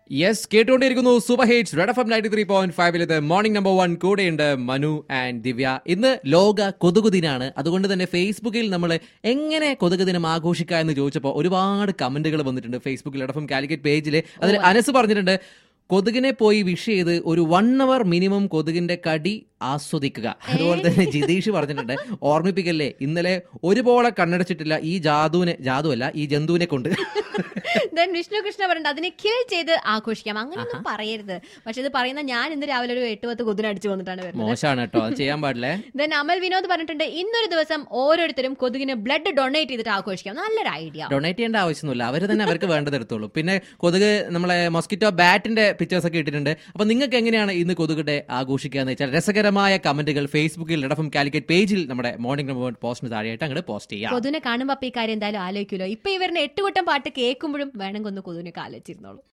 yes കേട്ടുകൊണ്ടിരിക്കുന്നു super hits red F M ninety three point ഫൈവിൽ ഇത് മോർണിംഗ് നമ്പർ വൺ കൂടെയുണ്ട് മനു ആൻഡ് ദിവ്യ ഇന്ന് ലോക കൊതുക് ദിനാണ് അതുകൊണ്ട് തന്നെ ഫേസ്ബുക്കിൽ നമ്മൾ എങ്ങനെ കൊതുക് ദിനം ആഘോഷിക്കുക എന്ന് ചോദിച്ചപ്പോൾ ഒരുപാട് കമന്റുകൾ വന്നിട്ടുണ്ട് ഫേസ്ബുക്കിൽ റെഡ് എഫ് എം കാലിക്കറ്റ് പേജിൽ അതിൽ അനസ് പറഞ്ഞിട്ടുണ്ട് കൊതുകിനെ പോയി വിഷ് ചെയ്ത് ഒരു വൺ അവർ മിനിമം കൊതുകിന്റെ കടി ആസ്വദിക്കുക അതുപോലെ തന്നെ ജിതീഷ് പറഞ്ഞിട്ടുണ്ട് ഓർമ്മിപ്പിക്കല്ലേ ഇന്നലെ ഒരുപോലെ കണ്ണടച്ചിട്ടില്ല ഈ ജാതുവിനെ ജാതുവല്ല ഈ ജന്തുവിനെ കൊണ്ട് ദെൻ വിഷ്ണു കൃഷ്ണ പറഞ്ഞിട്ട് അതിനെ കിൽ ചെയ്ത് ആഘോഷിക്കാം അങ്ങനെയൊന്നും പറയരുത് പക്ഷെ ഇത് പറയുന്ന ഞാൻ ഇന്ന് രാവിലെ ഒരു എട്ട് പത്ത് കുതിരടിച്ചു വന്നിട്ടാണ് വരുന്നത് മോശമാണ് കേട്ടോ അത് ചെയ്യാൻ പാടില്ലേ ദെൻ അമൽ വിനോദ് പറഞ്ഞിട്ടുണ്ട് ഇന്നൊരു ദിവസം ഓരോരുത്തരും കൊതുകിന് ബ്ലഡ് ഡൊണേറ്റ് ചെയ്തിട്ട് ആഘോഷിക്കാം നല്ലൊരു ഐഡിയ ഡൊണേറ്റ് ചെയ്യേണ്ട ആവശ്യമൊന്നുമില്ല അവർ തന്നെ അവർക്ക് വേണ്ടത് എടുത്തോളൂ പിന്നെ കൊതുക് നമ്മളെ മൊസ്കിറ്റോ ബാറ്റിന്റെ പിക്ചേഴ്സ് ഒക്കെ ഇട്ടിട്ടുണ്ട് അപ്പൊ നിങ്ങൾക്ക് എങ്ങനെയാണ് ഇന്ന് കൊതുക് ഡേ ആഘോഷിക്കുക എന്ന് വെച്ചാൽ രസകരമായ കമന്റുകൾ ഫേസ്ബുക്കിൽ ഇടഫം കാലിക്കറ്റ് പേജിൽ നമ്മുടെ മോർണിംഗ് നമ്പർ പോസ്റ്റിന് താഴെയായിട്ട് അങ്ങോട്ട് പോസ്റ്റ് ചെയ്യാം കൊതുവിനെ കാണുമ്പോ അപ്പൊ ഈ കാര്യം എന്തായാലും ആലോചിക്കുമല്ലോ ഇപ്പൊ ഇവരുടെ എട്ട് കൂട്ടം പാട്ട് കേൾക്കുമ്പോഴും വേണമെങ്കിൽ ഒന്ന് കൊതുവിനെ കാലിച്ചിരുന്നോളൂ